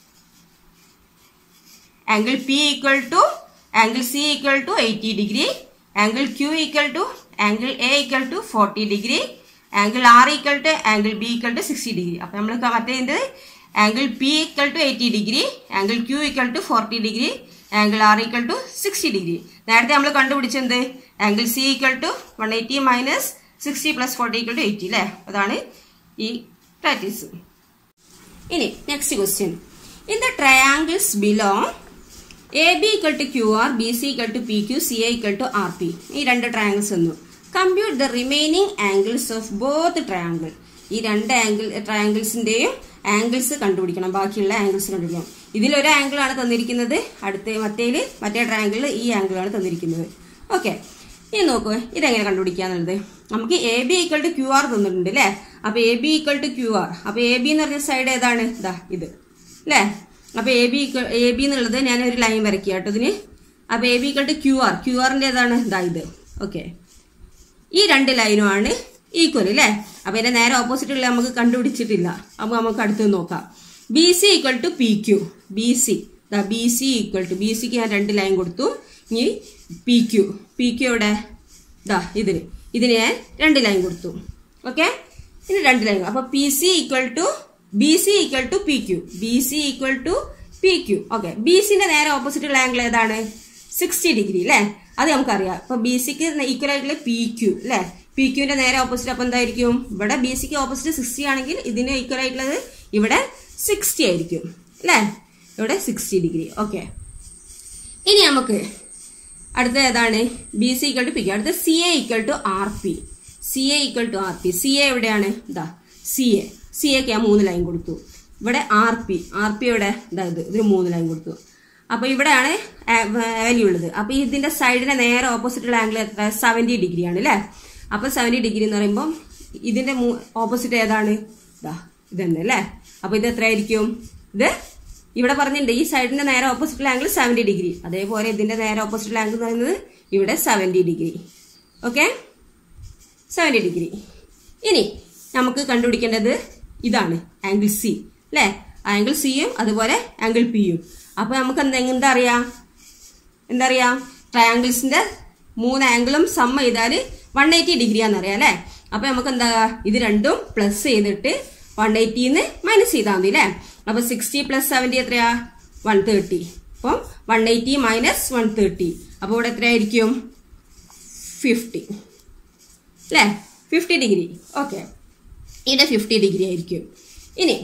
S1: angle P equal to angle C equal to eighty degree angle Q equal to angle A equal to forty degree angle R equal to angle B equal to sixty degree അപ്പൊ നമ്മൾ മറ്റേ angle P equal to eighty degree angle Q equal to forty degree angle R equal to sixty degree നേരത്തെ നമ്മൾ കണ്ടുപിടിച്ചെന്ത് angle C equal to one eighty minus sixty plus forty equal to eighty അല്ലേ അതാണ് ഈ practice ഇനി next question in the triangles below A B equal to Q R B C equal to P Q C A equal to R P ഈ രണ്ട് triangles വന്നു compute the remaining angles of both triangle ഈ രണ്ട് angle ട്രയാങ്കിൾസിന്റെയും angles കണ്ടുപിടിക്കണം ബാക്കിയുള്ള angles കണ്ടുപിടിക്കണം ഇതിലൊരു angle ആണ് തന്നിരിക്കുന്നത് അടുത്ത മറ്റേല് മറ്റേ ട്രയാങ്കിളിൽ ഈ ആംഗിൾ ആണ് തന്നിരിക്കുന്നത് ഓക്കെ ഇനി നോക്കൂ ഇതെങ്ങനെ കണ്ടുപിടിക്കാന്നുള്ളത് നമുക്ക് A B equal to Q R തന്നിട്ടുണ്ട് അല്ലേ അപ്പൊ A B equal to Q R അപ്പൊ എ ബി എന്ന് പറഞ്ഞ സൈഡ് ഏതാണ് ഇതാ ഇത് അല്ലേ അപ്പൊ എ ബി എ ബി എന്നുള്ളത് ഞാൻ ഒരു ലൈൻ വരയ്ക്കുക കേട്ടോ ഇതിന് അപ്പൊ A B equal to Q R Q ആറിന്റെ ഏതാണ് ഇതാ ഇത് ഓക്കെ ഈ രണ്ട് ലൈനും ആണ് ഈക്വൽ അല്ലേ അപ്പൊ ഇതിന്റെ നേരെ ഓപ്പോസിറ്റ് ഉള്ള നമുക്ക് കണ്ടുപിടിച്ചിട്ടില്ല അപ്പൊ നമുക്ക് അടുത്ത് നോക്കാം B C equal to P Q B C B C equal to B സിക്ക് ഞാൻ രണ്ട് ലൈൻ കൊടുത്തു ഇനി പി ക്യു പി ക്യു എവിടെ ദാ ഇതിന് ഇതിന് ഞാൻ രണ്ട് ലൈൻ കൊടുത്തു ഓക്കെ ഇനി രണ്ട് ലൈൻ അപ്പൊ P C equal to B C equal to P Q B C equal to P Q okay B സിന്റെ നേരെ ഓപ്പോസിറ്റ് ഉള്ള ആംഗിൾ ഏതാണ് സിക്സ്റ്റി ഡിഗ്രി അല്ലേ അത് നമുക്കറിയാം ഇപ്പൊ ബി സിക്ക് ഈക്വൽ ആയിട്ടുള്ള പി ക്യു അല്ലേ പി ക്യൂവിന്റെ നേരെ ഓപ്പോസിറ്റ് അപ്പൊ എന്തായിരിക്കും ഇവിടെ ബി സിക്ക് ഓപ്പോസിറ്റ് സിക്സ്റ്റി ആണെങ്കിൽ ഇതിന് ഈക്വൽ ആയിട്ടുള്ളത് ഇവിടെ സിക്സ്റ്റി ആയിരിക്കും അല്ലേ ഇവിടെ സിക്സ്റ്റി ഡിഗ്രി ഓക്കെ ഇനി നമുക്ക് അടുത്ത ഏതാണ് B C equal to P അടുത്ത C A equal to R P C A equal to R P C A എവിടെയാണ് ഇതാ സി എ സി എക്ക് ഞാൻ മൂന്ന് ലൈൻ കൊടുത്തു ഇവിടെ ആർ പി ആർ പി ഇവിടെ ഇതാ ഇത് ഇതിന് മൂന്ന് ലൈൻ കൊടുത്തു അപ്പൊ ഇവിടെയാണ് വാല്യൂ ഉള്ളത് അപ്പൊ ഇതിന്റെ സൈഡിന്റെ നേരെ ഓപ്പോസിറ്റുള്ള ആംഗിൾ എത്ര സെവന്റി ഡിഗ്രി ആണ് അല്ലേ അപ്പൊ സെവന്റി ഡിഗ്രി എന്ന് പറയുമ്പോൾ ഇതിന്റെ ഓപ്പോസിറ്റ് ഏതാണ് ഇതാ ഇതന്നെ അല്ലേ അപ്പൊ ഇത് എത്രയായിരിക്കും ഇത് ഇവിടെ പറഞ്ഞിട്ടുണ്ട് ഈ സൈഡിന്റെ നേരെ ഓപ്പോസിറ്റ് ആംഗിൾ സെവന്റി ഡിഗ്രി അതേപോലെ ഇതിന്റെ നേരെ ഓപ്പോസിറ്റ് ആംഗിൾ എന്ന് പറയുന്നത് ഇവിടെ seventy degree okay seventy degree ഇനി നമുക്ക് കണ്ടുപിടിക്കേണ്ടത് ഇതാണ് ആംഗിൾ സി അല്ലേ ആംഗിൾ സിയും അതുപോലെ ആംഗിൾ പിയും അപ്പൊ നമുക്ക് എന്താ എന്താ അറിയാ എന്താ അറിയാ ട്രയാങ്കിൾസിന്റെ മൂന്ന് ആംഗിളും സം ചെയ്താൽ വൺ എയ്റ്റി ഡിഗ്രി ആണെന്നറിയാം അല്ലേ അപ്പൊ നമുക്ക് എന്താ ഇത് രണ്ടും പ്ലസ് ചെയ്തിട്ട് വൺ എയ്റ്റിന്ന് മൈനസ് ചെയ്താൽ മതി അല്ലേ അപ്പൊ സിക്സ്റ്റി പ്ലസ് സെവന്റി എത്രയാ വൺ തേർട്ടി അപ്പം one eighty minus one thirty അപ്പൊ ഇവിടെ എത്രയായിരിക്കും ഫിഫ്റ്റി അല്ലേ ഫിഫ്റ്റി ഡിഗ്രി ഓക്കെ ഇവിടെ ഫിഫ്റ്റി ഡിഗ്രി ആയിരിക്കും ഇനി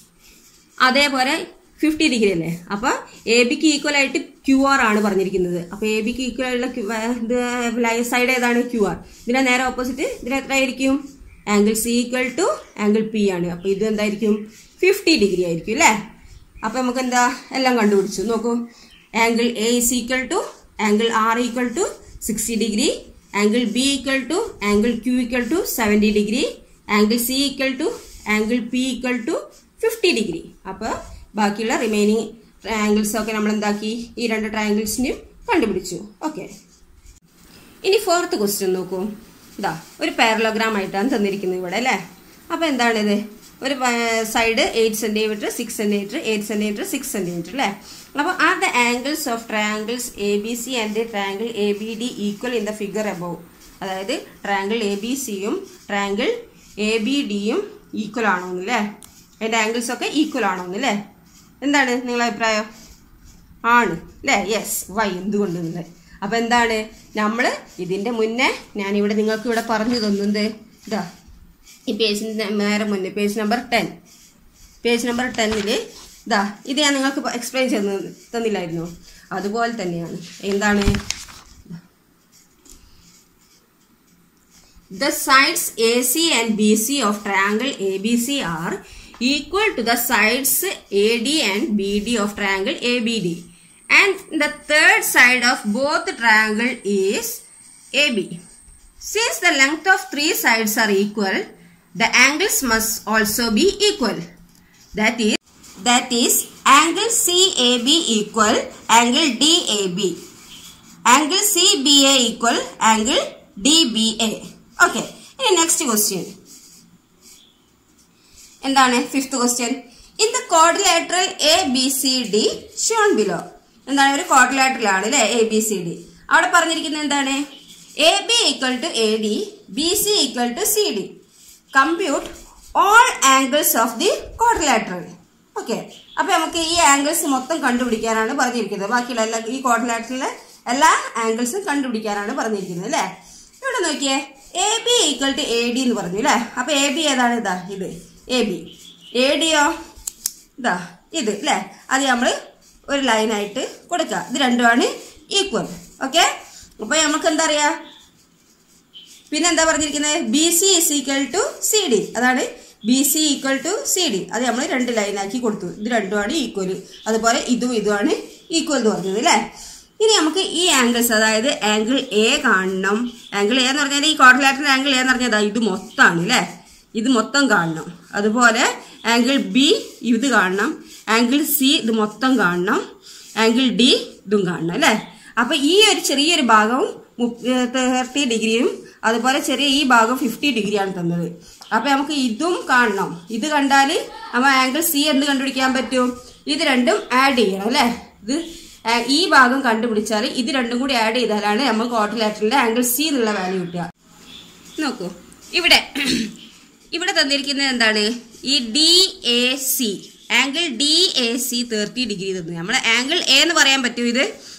S1: അതേപോലെ ഫിഫ്റ്റി ഡിഗ്രി അല്ലേ അപ്പൊ എ ബിക്ക് ഈക്വൽ ആയിട്ട് ക്യു ആർ ആണ് പറഞ്ഞിരിക്കുന്നത് അപ്പൊ എ ബിക്ക് ഈക്വൽ ആയിട്ടുള്ള Q- ആ, ഇത് സൈഡ് ഏതാണ് ക്യു ആർ ഇതിന്റെ നേരെ ഓപ്പോസിറ്റ് ഇതിന് എത്ര ആയിരിക്കും angle C equal to angle P ആണ് അപ്പൊ ഇത് എന്തായിരിക്കും ഫിഫ്റ്റി ഡിഗ്രി ആയിരിക്കും അല്ലേ അപ്പൊ നമുക്ക് എന്താ എല്ലാം കണ്ടുപിടിച്ചു നോക്കൂ angle A is equal to angle R equal to sixty degree angle B equal to angle Q equal to seventy degree angle C equal to angle P equal to fifty degree അപ്പോൾ ബാക്കിയുള്ള remaining triangles ഒക്കെ നമ്മൾ എന്താക്കി ഈ രണ്ട് ട്രയാങ്കിൾസിനെയും കണ്ടുപിടിച്ചു okay ഇനി fourth question നോക്കൂ ഇതാ ഒരു പാരലോഗ്രാം ആയിട്ടാണ് തന്നിരിക്കുന്നത് ഇവിടെ അല്ലേ അപ്പൊ എന്താണിത് ഒരു side eight centimetre six centimetre eight centimetre six centimetre അല്ലേ അപ്പൊ are the angles of triangles A B C and triangle A B D equal in the figure above അതായത് ട്രയാങ്കിൾ എ ബി സിയും ട്രയാങ്കിൾ എ ബി ഡിയും equal ആണോ അല്ലേ അതിന്റെ angles ഒക്കെ equal ആണോ അല്ലേ എന്താണ് നിങ്ങളുടെ അഭിപ്രായം ആണ് അല്ലേ യെസ് വൈ എന്തുകൊണ്ട് അപ്പൊ എന്താണ് നമ്മൾ ഇതിന്റെ മുന്നേ ഞാൻ ഇവിടെ നിങ്ങൾക്ക് ഇവിടെ പറഞ്ഞു തന്നത് ഇതാ ഈ പേജിന്റെ നേരെ മുന്നേ page number ten page number ടെന്നില് ഇതാ ഇത് ഞാൻ നിങ്ങൾക്ക് എക്സ്പ്ലെയിൻ ചെയ്ത് തന്നില്ലായിരുന്നു അതുപോലെ തന്നെയാണ് എന്താണ് The sides AC and BC of triangle ABC are equal to the sides AD and BD of triangle ABD. And the third side of both triangle is AB. Since the length of three sides are equal, the angles must also be equal. That is, that is angle CAB equal angle DAB. Angle CBA equal angle DBA. Okay ഇനി next question എന്താണ് fifth question in the quadrilateral A B C D shown below എന്താണ് ഒരു quadrilateral ആണ് അല്ലെ A B C D അവിടെ പറഞ്ഞിരിക്കുന്നത് എന്താണ് A B equal to A D B C equal to C D compute all angles of the quadrilateral okay അപ്പൊ നമുക്ക് ഈ ആംഗിൾസ് മൊത്തം കണ്ടുപിടിക്കാനാണ് പറഞ്ഞിരിക്കുന്നത് ബാക്കിയുള്ള എല്ലാ ഈ കോർഡിലേറ്ററിലെ എല്ലാ ആംഗിൾസും കണ്ടുപിടിക്കാനാണ് പറഞ്ഞിരിക്കുന്നത് അല്ലേ ഇവിടെ നോക്കിയേ A B equal to A D എന്ന് പറഞ്ഞു അല്ലേ അപ്പൊ എ ബി ഏതാണ് ഇതാ ഇത് എ ബി എ ഡിയോ ഇതാ ഇത് അല്ലേ അത് നമ്മൾ ഒരു ലൈനായിട്ട് കൊടുക്കുക ഇത് രണ്ടുമാണ് ഈക്വൽ ഓക്കെ അപ്പൊ നമുക്ക് എന്താ അറിയാ പിന്നെ എന്താ പറഞ്ഞിരിക്കുന്നത് B C is equal to C D അതാണ് B C equal to C D അത് നമ്മൾ രണ്ട് ലൈനാക്കി കൊടുത്തു ഇത് രണ്ടുമാണ് ഈക്വൽ അതുപോലെ ഇതും ഇതുമാണ് ഈക്വൽ എന്ന് പറഞ്ഞത് അല്ലേ ഇനി നമുക്ക് ഈ ആംഗിൾസ് അതായത് ആംഗിൾ എ കാണണം ആംഗിൾ എ എന്ന് പറഞ്ഞാൽ ഈ ക്വാഡ്രിലാറ്ററൽ ആംഗിൾ എ എന്ന് പറഞ്ഞാൽ ഇത് മൊത്തമാണ് അല്ലേ ഇത് മൊത്തം കാണണം അതുപോലെ ആംഗിൾ ബി ഇത് കാണണം ആംഗിൾ സി ഇത് മൊത്തം കാണണം ആംഗിൾ ഡി ഇതും കാണണം അല്ലേ അപ്പൊ ഈ ഒരു ചെറിയൊരു ഭാഗവും തേർട്ടി ഡിഗ്രിയും അതുപോലെ ചെറിയ ഈ ഭാഗം ഫിഫ്റ്റി ഡിഗ്രിയാണ് തന്നത് അപ്പൊ നമുക്ക് ഇതും കാണണം ഇത് കണ്ടാൽ നമ്മൾ ആംഗിൾ സി എന്ത് കണ്ടുപിടിക്കാൻ പറ്റും ഇത് രണ്ടും ആഡ് ചെയ്യണം അല്ലേ ഇത് ആ, ഈ ഭാഗം കണ്ടുപിടിച്ചാൽ ഇത് രണ്ടും കൂടി ആഡ് ചെയ്താലാണ് നമ്മൾ ക്വാർട്ടർലാറ്ററിന്റെ ആംഗിൾ സി എന്നുള്ള വാല്യൂ കിട്ടുക നോക്കൂ ഇവിടെ ഇവിടെ തന്നിരിക്കുന്നത് എന്താണ് ഈ D A C angle D A C thirty degree തന്നു നമ്മൾ ആംഗിൾ എ എന്ന് പറയാൻ പറ്റും ഇത്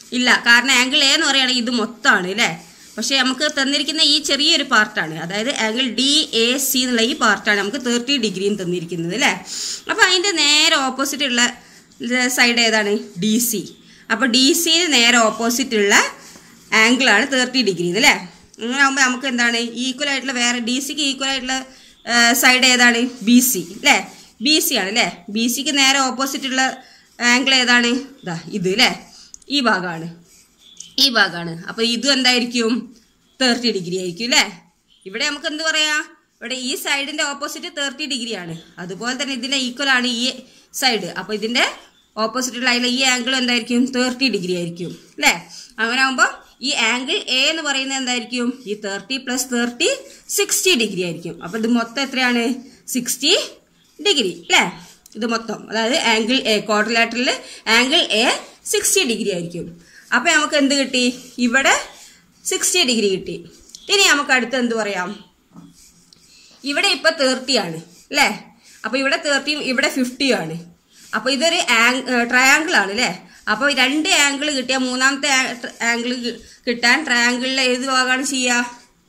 S1: ഇല്ല കാരണം ആംഗിൾ എ എന്ന് പറയുകയാണെങ്കിൽ ഇത് മൊത്തമാണ് അല്ലേ പക്ഷേ നമുക്ക് തന്നിരിക്കുന്ന ഈ ചെറിയൊരു പാർട്ടാണ് അതായത് ആംഗിൾ ഡി എ സി എന്നുള്ള ഈ പാർട്ടാണ് നമുക്ക് തേർട്ടി ഡിഗ്രിയും തന്നിരിക്കുന്നത് അല്ലേ അപ്പോൾ അതിൻ്റെ നേരെ ഓപ്പോസിറ്റ് ഉള്ള സൈഡ് ഏതാണ് ഡി സി അപ്പോൾ ഡി സിന് നേരെ ഓപ്പോസിറ്റ് ഉള്ള ആംഗിളാണ് തേർട്ടി ഡിഗ്രി അല്ലേ അങ്ങനെ ആകുമ്പോൾ നമുക്ക് എന്താണ് ഈക്വൽ ആയിട്ടുള്ള വേറെ ഡി സിക്ക് ഈക്വൽ ആയിട്ടുള്ള സൈഡ് ഏതാണ് ബി സി അല്ലേ ബി സി ആണ് അല്ലേ ബി സിക്ക് നേരെ ഓപ്പോസിറ്റ് ഉള്ള ആംഗിൾ ഏതാണ് ഇതാ ഇത് അല്ലേ ഈ ഭാഗമാണ് ഈ ഭാഗമാണ് അപ്പോൾ ഇതും എന്തായിരിക്കും തേർട്ടി ഡിഗ്രി ആയിരിക്കും അല്ലേ ഇവിടെ നമുക്ക് എന്ത് പറയാം ഇവിടെ ഈ സൈഡിന്റെ ഓപ്പോസിറ്റ് തേർട്ടി ഡിഗ്രി ആണ് അതുപോലെ തന്നെ ഇതിന്റെ ഈക്വൽ ആണ് ഈ സൈഡ് അപ്പോൾ ഇതിന്റെ ഓപ്പോസിറ്റുള്ള അതിലെ ഈ ആംഗിൾ എന്തായിരിക്കും തേർട്ടി ഡിഗ്രി ആയിരിക്കും അല്ലേ അങ്ങനെ ആകുമ്പോൾ ഈ ആംഗിൾ എ എന്ന് പറയുന്നത് എന്തായിരിക്കും ഈ thirty plus thirty sixty degree ആയിരിക്കും അപ്പോൾ ഇത് മൊത്തം എത്രയാണ് സിക്സ്റ്റി ഡിഗ്രി അല്ലേ ഇത് മൊത്തം അതായത് ആംഗിൾ എ ക്വാഡ്രിലാറ്ററിൽ ആംഗിൾ എ സിക്സ്റ്റി ഡിഗ്രി ആയിരിക്കും അപ്പോൾ നമുക്ക് എന്ത് കിട്ടി ഇവിടെ സിക്സ്റ്റി ഡിഗ്രി കിട്ടി ഇനി നമുക്ക് അടുത്ത് എന്ത് പറയാം ഇവിടെ ഇപ്പൊ തേർട്ടി ആണ് അല്ലേ അപ്പൊ ഇവിടെ തേർട്ടിയും ഇവിടെ ഫിഫ്റ്റിയും ആണ് അപ്പൊ ഇതൊരു ട്രയാങ്കിൾ ആണ് അല്ലേ അപ്പൊ രണ്ട് ആംഗിൾ കിട്ടിയ മൂന്നാമത്തെ ആംഗിൾ കിട്ടാൻ ട്രയാങ്കിളിലെ ഏത് ഭാഗമാണ് ചെയ്യുക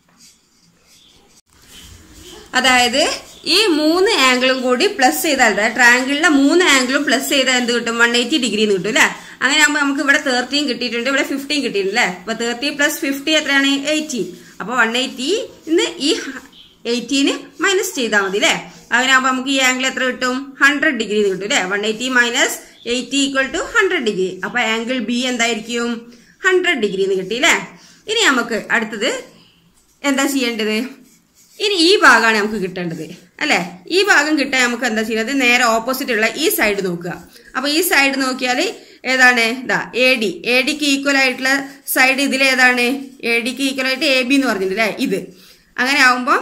S1: അതായത് ഈ മൂന്ന് ആംഗിളും കൂടി പ്ലസ് ചെയ്താൽ ട്രയാങ്കിളിലെ മൂന്ന് ആംഗിളും പ്ലസ് ചെയ്താൽ എന്ത് കിട്ടും വൺ എയ്റ്റി ഡിഗ്രി എന്ന് കിട്ടും അല്ലേ അങ്ങനെ ആകുമ്പോൾ നമുക്ക് ഇവിടെ തേർട്ടിയും കിട്ടിയിട്ടുണ്ട് ഇവിടെ ഫിഫ്റ്റീൻ കിട്ടിയിട്ടുണ്ട് അല്ലേ അപ്പൊ തേർട്ടി പ്ലസ് ഫിഫ്റ്റി എത്രയാണ് എയ്റ്റി അപ്പൊ വൺ എയ്റ്റി ഇന്ന് ഈ എയ്റ്റീന് മൈനസ് ചെയ്താൽ മതി അല്ലേ അങ്ങനെ ആകുമ്പോൾ നമുക്ക് ഈ ആംഗിൾ എത്ര കിട്ടും ഹൺഡ്രഡ് ഡിഗ്രി കിട്ടും അല്ലേ one eighty minus eighty equal to hundred degree അപ്പൊ ആംഗിൾ ബി എന്തായിരിക്കും ഹൺഡ്രഡ് ഡിഗ്രി എന്ന് കിട്ടി അല്ലേ ഇനി നമുക്ക് അടുത്തത് എന്താ ചെയ്യേണ്ടത് ഇനി ഈ ഭാഗമാണ് നമുക്ക് കിട്ടേണ്ടത് അല്ലേ ഈ ഭാഗം കിട്ടാൻ നമുക്ക് എന്താ ചെയ്യുന്നത് നേരെ ഓപ്പോസിറ്റ് ഉള്ള ഈ സൈഡ് നോക്കുക അപ്പൊ ഈ സൈഡ് നോക്കിയാൽ ഏതാണ് ഇതാ എ ഡി എ ഡിക്ക് ഈക്വൽ ആയിട്ടുള്ള സൈഡ് ഇതിൽ ഏതാണ് എ ഡിക്ക് ഈക്വൽ ആയിട്ട് എ ബി എന്ന് പറഞ്ഞിട്ടുണ്ട് അല്ലേ ഇത് അങ്ങനെ ആവുമ്പോൾ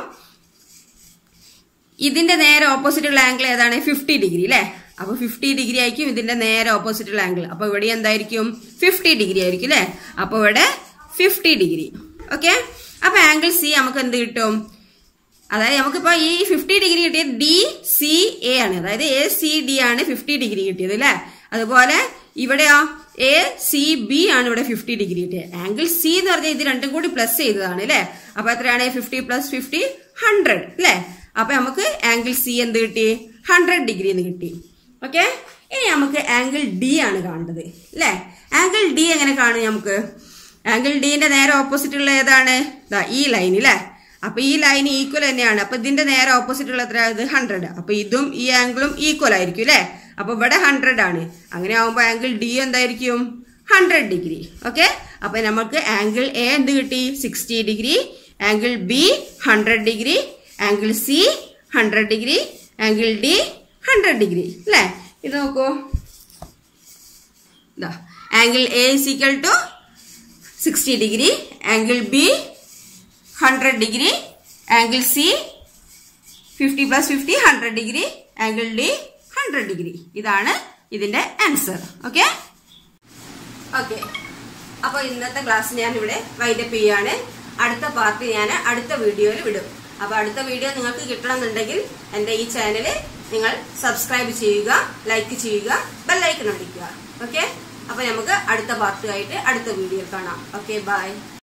S1: ഇതിന്റെ നേരെ ഓപ്പോസിറ്റ് ഉള്ള ആംഗിൾ ഏതാണ് ഫിഫ്റ്റി ഡിഗ്രി അല്ലേ അപ്പൊ ഫിഫ്റ്റി ഡിഗ്രി ആയിരിക്കും ഇതിന്റെ നേരെ ഓപ്പോസിറ്റ് ഉള്ള ആംഗിൾ അപ്പൊ ഇവിടെ എന്തായിരിക്കും ഫിഫ്റ്റി ഡിഗ്രി ആയിരിക്കും അല്ലേ അപ്പൊ ഇവിടെ ഫിഫ്റ്റി ഡിഗ്രി ഓക്കെ അപ്പൊ ആംഗിൾ സി നമുക്ക് എന്ത് കിട്ടും അതായത് നമുക്കിപ്പോ ഈ ഫിഫ്റ്റി ഡിഗ്രി കിട്ടിയത് ഡി സി എ ആണ് അതായത് എ സി ഡി ആണ് ഫിഫ്റ്റി ഡിഗ്രി കിട്ടിയത് അല്ലേ അതുപോലെ ഇവിടെയോ എ സി ബി ആണ് ഇവിടെ ഫിഫ്റ്റി ഡിഗ്രി കിട്ടിയത് ആംഗിൾ സി എന്ന് പറഞ്ഞാൽ ഇത് രണ്ടും കൂടി പ്ലസ് ചെയ്തതാണ് അല്ലേ അപ്പൊ എത്രയാണ് ഫിഫ്റ്റി പ്ലസ് ഫിഫ്റ്റി ഹൺഡ്രഡ് അല്ലേ അപ്പൊ നമുക്ക് ആംഗിൾ സി എന്ത് കിട്ടി ഹൺഡ്രഡ് ഡിഗ്രി എന്ന് കിട്ടി ഓക്കെ ഇനി നമുക്ക് ആംഗിൾ ഡി ആണ് കാണേണ്ടത് അല്ലേ ആംഗിൾ ഡി എങ്ങനെ കാണും നമുക്ക് ആംഗിൾ ഡിന്റെ നേരെ ഓപ്പോസിറ്റ് ഉള്ള ഏതാണ് ദാ ഈ ലൈൻ അല്ലേ അപ്പൊ ഈ ലൈൻ ഈക്വൽ തന്നെയാണ് അപ്പൊ ഇതിന്റെ നേരെ ഓപ്പോസിറ്റ് ഉള്ള എത്ര ഇത് ഹൺഡ്രഡ് അപ്പൊ ഇതും ഈ ആംഗിളും ഈക്വൽ ആയിരിക്കും അല്ലേ അപ്പൊ ഇവിടെ ഹൺഡ്രഡ് ആണ് അങ്ങനെ ആവുമ്പോൾ ആംഗിൾ ഡി എന്തായിരിക്കും ഹൺഡ്രഡ് ഡിഗ്രി ഓക്കെ അപ്പൊ നമുക്ക് ആംഗിൾ എ എന്ത് കിട്ടി sixty degree angle B hundred degree angle C hundred degree angle D hundred degree അല്ലേ ഇത് നോക്കൂ angle A is equal to sixty degree angle B hundred degree angle C fifty plus fifty hundred degree angle D hundred degree ഇതാണ് ഇതിന്റെ answer okay okay അപ്പോൾ ഇന്നത്തെ class ഞാൻ ഇവിടെ wind up ചെയ്യാണ് അടുത്ത പാർട്ട് ഞാൻ അടുത്ത വീഡിയോയിൽ വിടും അപ്പോൾ അടുത്ത വീഡിയോ നിങ്ങൾക്ക് കിട്ടണമെന്നുണ്ടെങ്കിൽ എൻ്റെ ഈ ചാനൽ നിങ്ങൾ സബ്സ്ക്രൈബ് ചെയ്യുക ലൈക്ക് ചെയ്യുക ബെല്ലൈക്കൺ അടിക്കുക ഓക്കെ അപ്പോൾ നമുക്ക് അടുത്ത പാർട്ടുമായിട്ട് അടുത്ത വീഡിയോയിൽ കാണാം ഓക്കെ ബൈ